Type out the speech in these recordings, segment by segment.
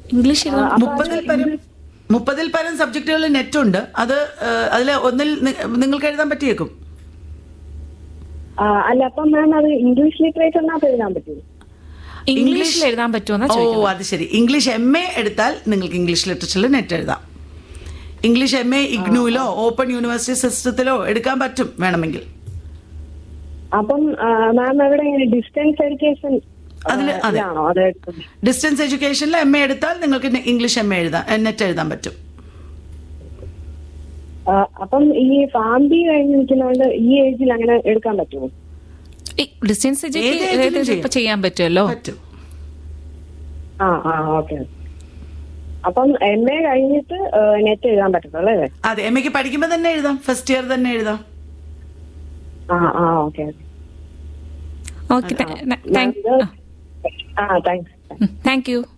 English എഴുതാൻ മുപ്പതിൽ പരം മുപ്പതിൽ പരം സബ്ജക്റ്റുകളിൽ നെറ്റ് ഉണ്ട് അത് അതിൽ ഒന്നിൽ നി- നിങ്ങൾക്ക് എഴുതാൻ പറ്റിയേക്കും ആ, അല്ല അപ്പം മാം അത് ഇംഗ്ലീഷ് ലിറ്ററേച്ചറിനകത്ത് എഴുതാൻ പറ്റുമോ ഇംഗ്ലീഷിൽ എഴുതാൻ പറ്റുമെന്നാ ഓ ചോദിക്കുന്നത് അത് ശരി ഇംഗ്ലീഷ് എം എ എടുത്താൽ നിങ്ങൾക്ക് ഇംഗ്ലീഷ് ലിറ്ററേച്ചറിൽ നെറ്റ് എഴുതാം ഇംഗ്ലീഷ് എം എ ഇഗ്നുവിലോ ഓപ്പൺ യൂണിവേഴ്സിറ്റി സിസ്റ്റത്തിലോ എടുക്കാൻ പറ്റും വേണമെങ്കിൽ അപ്പം മാം എവിടെ ഡിസ്റ്റൻസ് എഡ്യൂക്കേഷൻ അതില് അതെ. ആണോ അത് എടുക്കുന്നത്? ഡിസ്റ്റൻസ് എഡ്യൂക്കേഷനിൽ എം എ എടുത്താൽ നിങ്ങൾക്ക് നെ- ഇംഗ്ലീഷ് എം എ എഴുതാം നെറ്റ് എഴുതാൻ പറ്റും ആ, അപ്പം ഈ ഫാംബി കഴിഞ്ഞ് നിൽക്കുന്നതുകൊണ്ട് ഈ ഏജിൽ അങ്ങനെ എടുക്കാൻ പറ്റുമോ ഡിസ്റ്റൻസ് ഏത് ഏജിലും എഡ്യൂക്കേഷൻ ഇപ്പൊ ചെയ്യാൻ പറ്റുമല്ലോ പറ്റും ആ ആ ഓക്കെ അപ്പം എം എ കഴിഞ്ഞിട്ട് നെറ്റ് എഴുതാൻ പറ്റത്തുള്ളൂ അല്ലേ അതെ എം എക്ക് പഠിക്കുമ്പോൾ തന്നെ എഴുതാം ഫസ്റ്റ് ഇയർ തന്നെ എഴുതാം ആ ആ ഓക്കെ ഓക്കെ താങ്ക് ആ താങ്ക്സ് താങ്ക് യു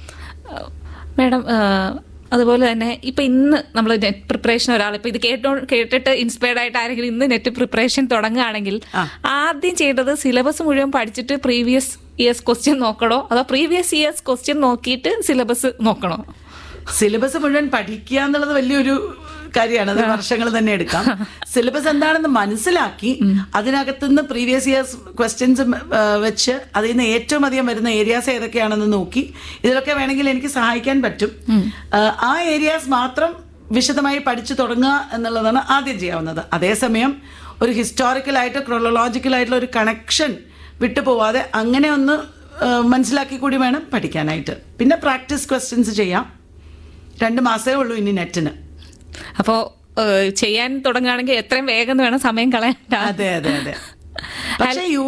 മാഡം അതുപോലെ തന്നെ ഇപ്പൊ ഇന്ന് നമ്മൾ നെറ്റ് പ്രിപ്പറേഷൻ ഒരാൾ ഇപ്പൊ ഇത് കേട്ടോ കേട്ടിട്ട് ഇൻസ്പയർഡ് ആയിട്ട് ആരെങ്കിലും ഇന്ന് നെറ്റ് പ്രിപ്പറേഷൻ തുടങ്ങുകയാണെങ്കിൽ ആദ്യം ചെയ്യേണ്ടത് സിലബസ് മുഴുവൻ പഠിച്ചിട്ട് പ്രീവിയസ് ഇയേഴ്സ് ക്വസ്റ്റ്യൻ നോക്കണോ അതോ പ്രീവിയസ് ഇയേഴ്സ് ക്വസ്റ്റ്യൻ നോക്കിയിട്ട് സിലബസ് നോക്കണോ സിലബസ് മുഴുവൻ പഠിക്കുക എന്നുള്ളത് വലിയൊരു കാര്യമാണ് അത് വർഷങ്ങൾ തന്നെ എടുക്കാം സിലബസ് എന്താണെന്ന് മനസ്സിലാക്കി അതിനകത്തുനിന്ന് പ്രീവിയസ് ഇയേഴ്സ് ക്വസ്റ്റ്യൻസ് വെച്ച് അതിൽ നിന്ന് ഏറ്റവും അധികം വരുന്ന ഏരിയാസ് ഏതൊക്കെയാണെന്ന് നോക്കി ഇതിലൊക്കെ വേണമെങ്കിൽ എനിക്ക് സഹായിക്കാൻ പറ്റും ആ, ആ ഏരിയാസ് മാത്രം വിശദമായി പഠിച്ചു തുടങ്ങുക എന്നുള്ളതാണ് ആദ്യം ചെയ്യാവുന്നത് അതേസമയം ഒരു ഹിസ്റ്റോറിക്കലായിട്ട് ക്രൊളോളജിക്കലായിട്ടുള്ള ഒരു കണക്ഷൻ വിട്ടുപോവാതെ അങ്ങനെ ഒന്ന് ആ, മനസ്സിലാക്കി കൂടി വേണം പഠിക്കാനായിട്ട് പിന്നെ പ്രാക്ടീസ് ക്വസ്റ്റ്യൻസ് ചെയ്യാം രണ്ട് മാസമേ ഉള്ളൂ ഇനി നെറ്റിന് അപ്പോ ഏഹ്, ചെയ്യാൻ തുടങ്ങുകയാണെങ്കിൽ എത്രയും വേഗം വേണം സമയം കളയണ്ട അതെ അതെ അതെ പക്ഷേ യു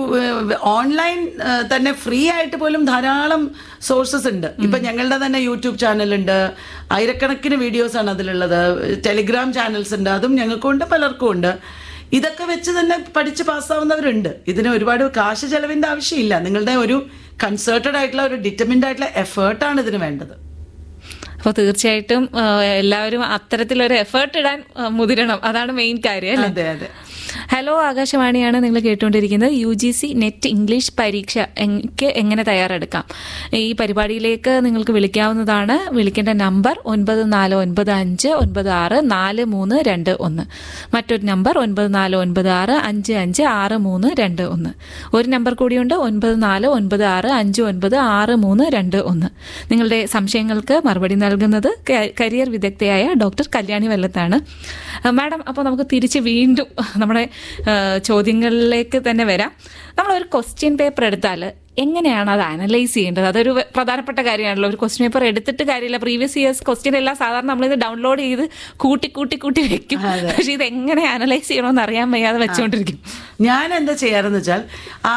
ഓൺലൈൻ തന്നെ ഫ്രീ ആയിട്ട് പോലും ധാരാളം സോഴ്സസ് ഉണ്ട് ഇപ്പൊ ഞങ്ങളുടെ തന്നെ യൂട്യൂബ് ചാനലുണ്ട് ആയിരക്കണക്കിന് വീഡിയോസ് ആണ് അതിലുള്ളത് ടെലിഗ്രാം ചാനൽസ് ഉണ്ട് അതും ഞങ്ങൾക്കുണ്ട് പലർക്കും ഉണ്ട് ഇതൊക്കെ വെച്ച് തന്നെ പഠിച്ച് പാസ്സാവുന്നവരുണ്ട് ഇതിന് ഒരുപാട് കാശ് ചെലവിന്റെ ആവശ്യമില്ല നിങ്ങളുടെ ഒരു കൺസേർട്ടഡ് ആയിട്ടുള്ള ഒരു ഡിറ്റർമിൻഡ് ആയിട്ടുള്ള എഫേർട്ടാണ് ഇതിന് വേണ്ടത് അപ്പോൾ തീർച്ചയായിട്ടും ഏഹ്, എല്ലാവരും അത്തരത്തിലൊരു എഫേർട്ട് ഇടാൻ ഏഹ്, മുതിരണം അതാണ് മെയിൻ കാര്യം അല്ലേ അതെ അതെ ഹലോ ആകാശവാണിയാണ് നിങ്ങൾ കേട്ടുകൊണ്ടിരിക്കുന്നത് U G C NET English പരീക്ഷ എനിക്ക് എങ്ങനെ തയ്യാറെടുക്കാം ഈ പരിപാടിയിലേക്ക് നിങ്ങൾക്ക് വിളിക്കാവുന്നതാണ് വിളിക്കേണ്ട നമ്പർ ഒൻപത് നാല് ഒൻപത് അഞ്ച് ഒൻപത് ആറ് നാല് മൂന്ന് രണ്ട് ഒന്ന് മറ്റൊരു നമ്പർ ഒൻപത് നാല് ഒൻപത് ആറ് അഞ്ച് അഞ്ച് ആറ് മൂന്ന് രണ്ട് ഒന്ന് ഒരു നമ്പർ കൂടിയുണ്ട് ഒൻപത് നാല് ഒൻപത് ആറ് അഞ്ച് ഒൻപത് ആറ് മൂന്ന് രണ്ട് ഒന്ന് നിങ്ങളുടെ സംശയങ്ങൾക്ക് മറുപടി നൽകുന്നത് ക- കരിയർ വിദഗ്ധയായ ഡോക്ടർ കല്യാണി വല്ലത്താണ് അഹ് മാഡം അപ്പോൾ നമുക്ക് തിരിച്ച് വീണ്ടും നമ്മുടെ ഏഹ്, ചോദ്യങ്ങളിലേക്ക് തന്നെ വരാം നമ്മളൊരു ക്വസ്റ്റ്യൻ പേപ്പർ എടുത്താൽ എങ്ങനെയാണ് അത് അനലൈസ് ചെയ്യേണ്ടത് അതൊരു വ- പ്രധാനപ്പെട്ട കാര്യമാണല്ലോ ഒരു ക്വസ്റ്റ്യൻ പേപ്പർ എടുത്തിട്ട് കാര്യമില്ല പ്രീവിയസ് ഇയേഴ്സ് ക്വസ്റ്റ്യൻ എല്ലാം സാധാരണ നമ്മളിത് ഡൗൺലോഡ് ചെയ്ത് കൂട്ടി കൂട്ടി കൂട്ടി വെക്കും പക്ഷെ ഇത് എങ്ങനെ അനലൈസ് ചെയ്യണമെന്ന് അറിയാൻ വയ്യാതെ വെച്ചുകൊണ്ടിരിക്കും ഞാൻ എന്താ ചെയ്യാറെന്ന് വെച്ചാൽ ആ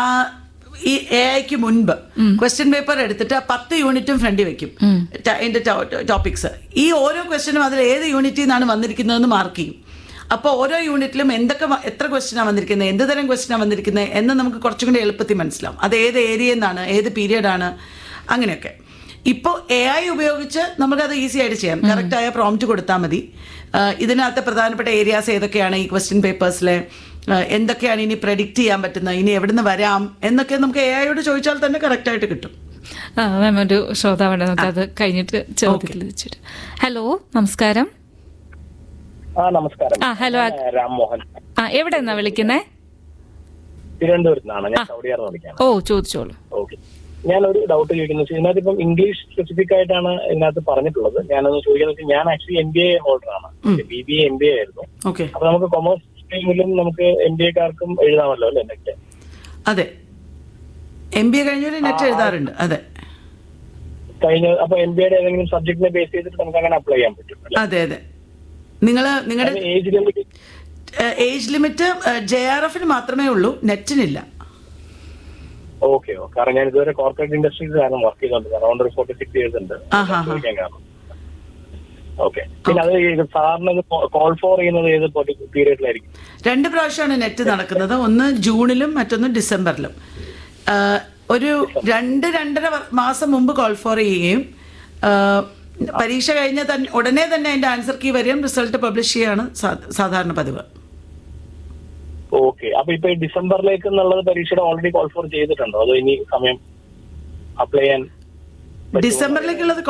ഈ എ ഐക്ക് മുൻപ് ക്വസ്റ്റ്യൻ പേപ്പർ എടുത്തിട്ട് ആ പത്ത് യൂണിറ്റും ഫ്രണ്ടിൽ വെക്കും ട- അതിന്റെ ടോപ്പിക്സ് ഈ ഓരോ ക്വസ്റ്റ്യനും അതിൽ ഏത് യൂണിറ്റിൽ നിന്നാണ് വന്നിരിക്കുന്നതെന്ന് മാർക്ക് ചെയ്യും അപ്പോൾ ഓരോ യൂണിറ്റിലും എന്തൊക്കെ വ- എത്ര ക്വസ്റ്റ്യനാണ് വന്നിരിക്കുന്നത് എന്ത് തരം ക്വസ്റ്റ്യനാണ് വന്നിരിക്കുന്നത് എന്ന് നമുക്ക് കുറച്ചും കൂടി എളുപ്പത്തിൽ മനസ്സിലാവും അത് ഏത് ഏരിയയിൽ നിന്നാണ് ഏത് പീരിയഡ് ആണ് അങ്ങനെയൊക്കെ ഇപ്പോൾ എ ഐ ഉപയോഗിച്ച് നമുക്കത് ഈസി ആയിട്ട് ചെയ്യാം കറക്റ്റായ പ്രോംപ്റ്റ് കൊടുത്താൽ മതി ആ, ഇതിനകത്ത് പ്രധാനപ്പെട്ട ഏരിയാസ് ഏതൊക്കെയാണ് ഈ ക്വസ്റ്റ്യൻ പേപ്പേഴ്സിലെ എന്തൊക്കെയാണ് ഇനി പ്രഡിക്റ്റ് ചെയ്യാൻ പറ്റുന്നത് ഇനി എവിടുന്ന് വരാം എന്നൊക്കെ നമുക്ക് എ ഐയോട് ചോദിച്ചാൽ തന്നെ കറക്റ്റായിട്ട് കിട്ടും ആ, മാം ഒരു ശ്രോതാവുണ്ട് നമുക്ക് അത് കഴിഞ്ഞിട്ട് ചോദ്യത്തിൽ വെച്ചിട്ട് ഹലോ നമസ്കാരം ആ നമസ്കാരം ആ, ഹലോ. ഞാൻ രാംമോഹൻ ആ എവിടെ നിന്നാ വിളിക്കുന്നേ തിരുവനന്തപുരത്ത് നിന്നാണ് ഞാൻ സൗദിയാർന്ന് വിളിക്കാണ് ഓ ചോദിച്ചോളൂ ഓക്കെ ഞാൻ ഒരു ഡൗട്ട് ചോദിക്കുന്നത് വെച്ചാൽ ഇതിനകത്ത് ഇപ്പം ഇംഗ്ലീഷ് സ്പെസിഫിക് ആയിട്ടാണ് ഇതിനകത്ത് പറഞ്ഞിട്ടുള്ളത് ഞാനൊന്ന് ചോദിക്കുന്നത് വെച്ചാൽ ഞാൻ actually M B A holder ആണ് B B A M B A ആയിരുന്നു ഓക്കെ അപ്പൊ നമുക്ക് കൊമേഴ്സ് സ്ട്രീമിലും നമുക്ക് എം ബി എക്കാർക്കും എഴുതാമല്ലോ അല്ലേ നെറ്റ് അതെ എം ബി എ കഴിഞ്ഞൊരു നെറ്റ് എഴുതാറുണ്ട് അതെ കഴിഞ്ഞ അപ്പൊ എം ബി എയുടെ ഏതെങ്കിലും സബ്ജക്റ്റിനെ ബേസ് ചെയ്തിട്ട് നമുക്ക് അങ്ങനെ അപ്ലൈ ചെയ്യാൻ പറ്റും അല്ലേ അതെ അതെ നിങ്ങൾ നിങ്ങളുടെ age limit age limit J R എഫിന് മാത്രമേ ഉള്ളൂ നെറ്റിനില്ല ഓക്കെ ഓ കാരണം ഞാൻ ഇതുവരെ കോർപ്പറേറ്റ് ഇൻഡസ്ട്രീസ് കാരണം വർക്ക് ചെയ്തോണ്ട് അറൗണ്ട് ഒരു ഫോർട്ടി സിക്സ് ഇയേഴ്സ് ഉണ്ട് ആഹാ, ആഹാ. ചോദിക്കാൻ കാരണം ഓക്കെ പിന്നെ അത് ഈ സാറിന് കോൾ ഫോർ ചെയ്യുന്നത് ഏത് പീരീഡിലായിരിക്കും രണ്ട് പ്രാവശ്യമാണ് നെറ്റ് നടക്കുന്നത് ഒന്ന് ജൂണിലും മറ്റൊന്ന് ഡിസംബറിലും ആ, ഒരു രണ്ട് രണ്ടര വ- മാസം മുമ്പ് കോൾ ഫോർ ചെയ്യുകയും ആ, പരീക്ഷ കഴിഞ്ഞ തന്നെ ഉടനെ തന്നെ അതിന്റെ ആൻസർ കീ വരികയും റിസൾട്ട് പബ്ലിഷ് ചെയ്യാണ് സാ- സാധാരണ പതിവ് ഓക്കെ അപ്പൊ ഇപ്പൊ ഈ ഡിസംബറിലേക്ക് എന്നുള്ളത് പരീക്ഷയുടെ ഓൾറെഡി കോൾ ഫോർ ചെയ്തിട്ടുണ്ടോ അതോ ഇനി സമയം അപ്ലൈ ചെയ്യാൻ പറ്റുമോ? ഡിസംബറിലേക്കുള്ളത്